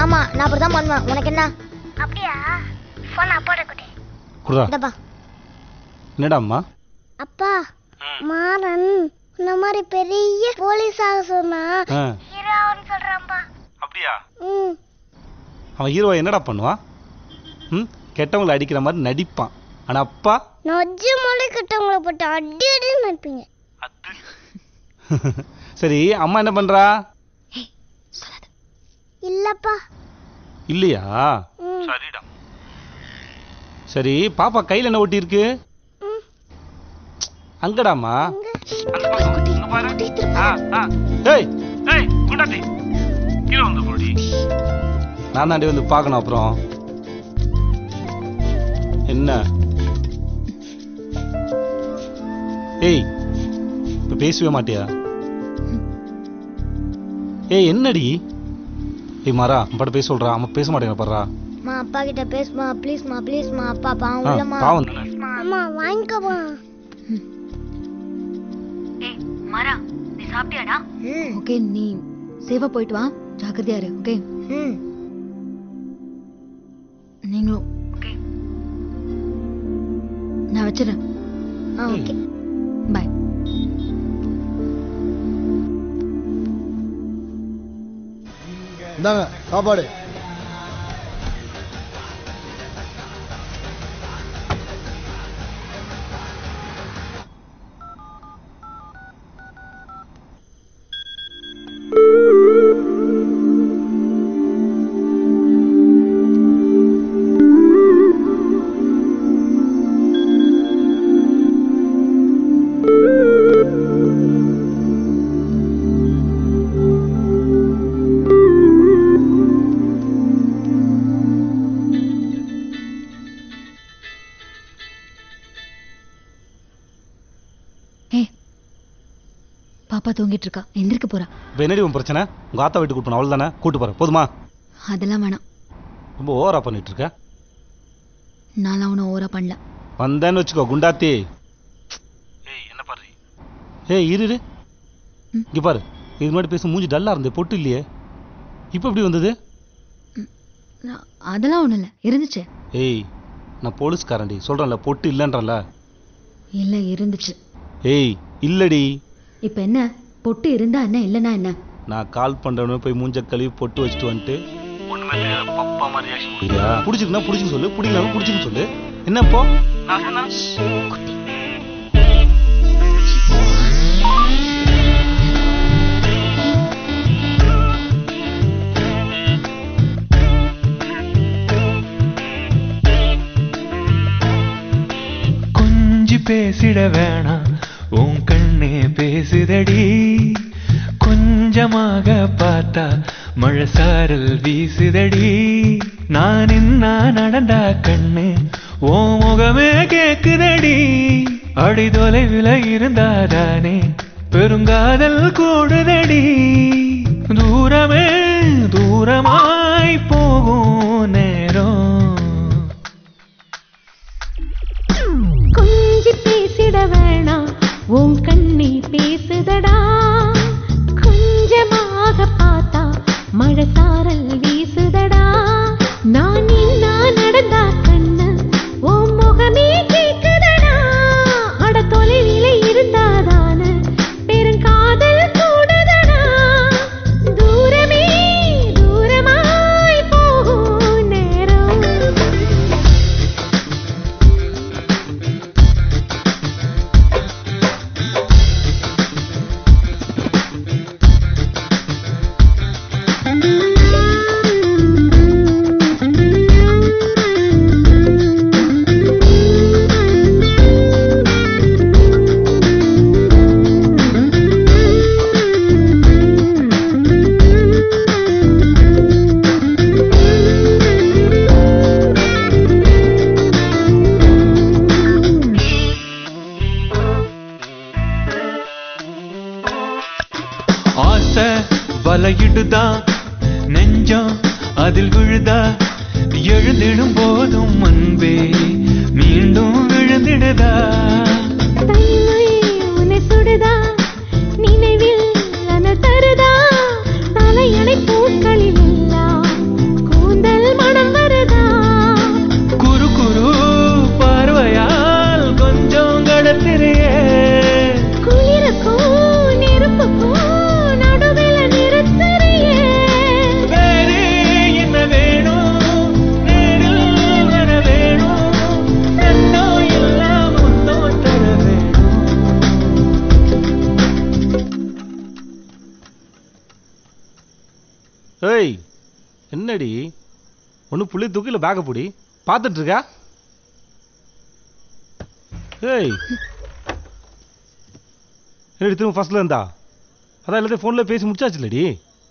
ஆமா நான் அப்படிதான் பண்ணுவேன் உனக்கு என்ன அப்படியா போன் அப்பாட்ட கொடு குடுறா இந்தப்பா என்னடா அம்மா அப்பா மாறன் இந்த மாதிரி பெரிய போலீஸ் ஆக சொன்னா ஆ ஹீரோன்னு சொல்றான்பா அப்படியா ம் அவன் ஹீரோ என்னடா பண்ணுவான் ம் கெட்டவங்களை அடிக்கிற மாதிரி நடிப்பான் ஆனா அப்பா நொஜ்ஜு மொழி கிட்டவங்கள போட்டு அடி அடி நினைப்பீங்க சரி அம்மா என்ன பண்றா இல்லப்பா இல்லையா ம் சரிடா சரி பாப்பா கையில என்ன ஒட்டி இருக்கு ம். அங்கடாமா ஏய் ஏய் குண்டாட்டி கீழே வந்து போடி நான் தாண்டி வந்து பார்க்கணும் அப்புறம் என்ன ஏய் இப்ப பேசவே மாட்டியா ஏய் என்னடி ஏய் மாறா அப்பாட்ட பேச சொல்றா அவன் பேச மாட்டேங்க பாடுறா மா அப்பா கிட்ட பேசுமா ப்ளீஸ்மா ப்ளீஸ்மா அப்பா பாவம் ஆ, இல்லம்மா பாவம் தானே அம்மா வாங்கிக்கோமா ஏய் மாறா நீ சாப்பிட்டியாடா ம் ஓகே நீ சேவா போயிட்டு வா ஜாக்கிரதையா இரு ஓகே ம் நீங்களும் ஓகே நான் வச்சிடறேன் ஆ ஓகே பாய் இந்தாங்க சாப்பாடு ஏய் பாப்பா தூங்கிட்டு இருக்கா எந்திரிக்க போறா இப்போ என்னடி உன் பிரச்சனை உங்க ஆத்தா வீட்டுக்கு கூட்டு அவள் தானே கூட்டு போறேன் போதுமா அதெல்லாம் வேணாம் ரொம்ப ஓவரா பண்ணிட்டு இருக்க நான்லாம் ஒன்றும் ஓவரா பண்ணல வந்தேன்னு வச்சுக்கோ குண்டாத்தி ஏய் என்ன பாரு ஏய் இரு இரு ம். இங்க பாரு இது முன்னாடி பேச மூஞ்சி டல்லா இருந்தே பொட்டு இல்லையே இப்போ எப்படி வந்தது நான் அதெல்லாம் ஒன்றும் இல்லை இருந்துச்சு ஏய் நான் போலீஸ்காரன்டி சொல்றேன்ல பொட்டு இல்லைன்றல இல்லை இருந்துச்சு ஏய் இல்லடி இப்போ என்ன பொட்டு இருந்தா என்ன இல்லைன்னா என்ன நான் கால் பண்றவனே போய் மூஞ்ச கழுவி பொட்டு வச்சுட்டு வந்துட்டு புடிச்சிருக்குன்னா புடிச்சுன்னு சொல்லு பிடிக்கலாம் புடிச்சுன்னு சொல்லு என்ன இப்போ கொஞ்சி பேசிட வேணாம் உன் கண்ணே பேசுதடி கொஞ்சமாக பார்த்தா மழை சாரல் வீசுதடி நான் நின்னா நடந்தா கண்ணு ஓ முகமே கேக்குதடி அடி தொலைவில் இருந்தாதானே பெருங்காதல் கூடுதடி தூரமே தூரமாய் போகும் நேரம் கொஞ்சி பேசிட வேணாம் உன் கண்ணி பேசுதடா கொஞ்சமாக பார்த்தா மழை சாரல் வீசுதடா நான் நின்னா நடந்தா கண்ணு உன் முகமே கேக்குதடா அட தொலைவில இருந்தாதான பெருங்காதல் கூடுதடா தூரமே தூரமாய் போகும் நேரம் ஆசை வலையிடுதா நெஞ்சம் அதில் விழுதா எழுந்திடும் போதும் அன்பே மீண்டும் விழுந்திடுதா தனிமை உன்னை சுடுதா நினைவில் அன தருதா தலையணை பூக்களில் எல்லாம் என்னடி ஒன்று புள்ளி தூக்கு இல்லை பேக்கை பிடி பார்த்துட்டு இருக்கா ஏய் என்னடி திரும்ப ஃபர்ஸ்ட்ல இருந்தா அதான் எல்லாத்தையும் ஃபோனில் பேசி முடிச்சாச்சுல்லடி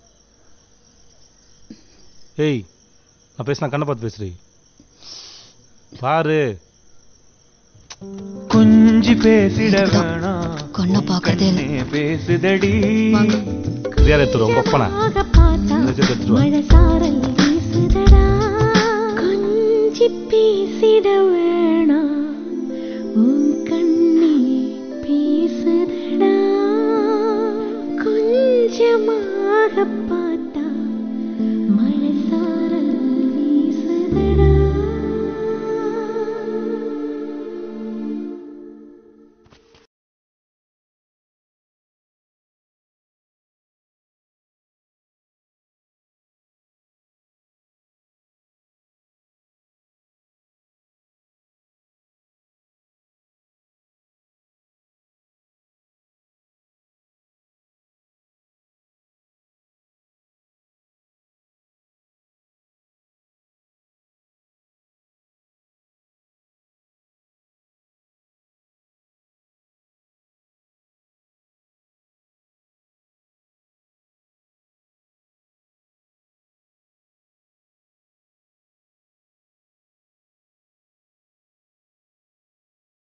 ஏய் நான் பேசினா கண்ணை பார்த்து பேசுறி பாரு கொஞ்சி பேசிட வேணாம் கண்ணை பார்க்கறதே இல்ல. கண்ணே பேசுதடி வாங்க யார் எடுத்துருவோம் கொப்பனை ஆக பார்த்தா எடுத்துட்டு வா. மழை சார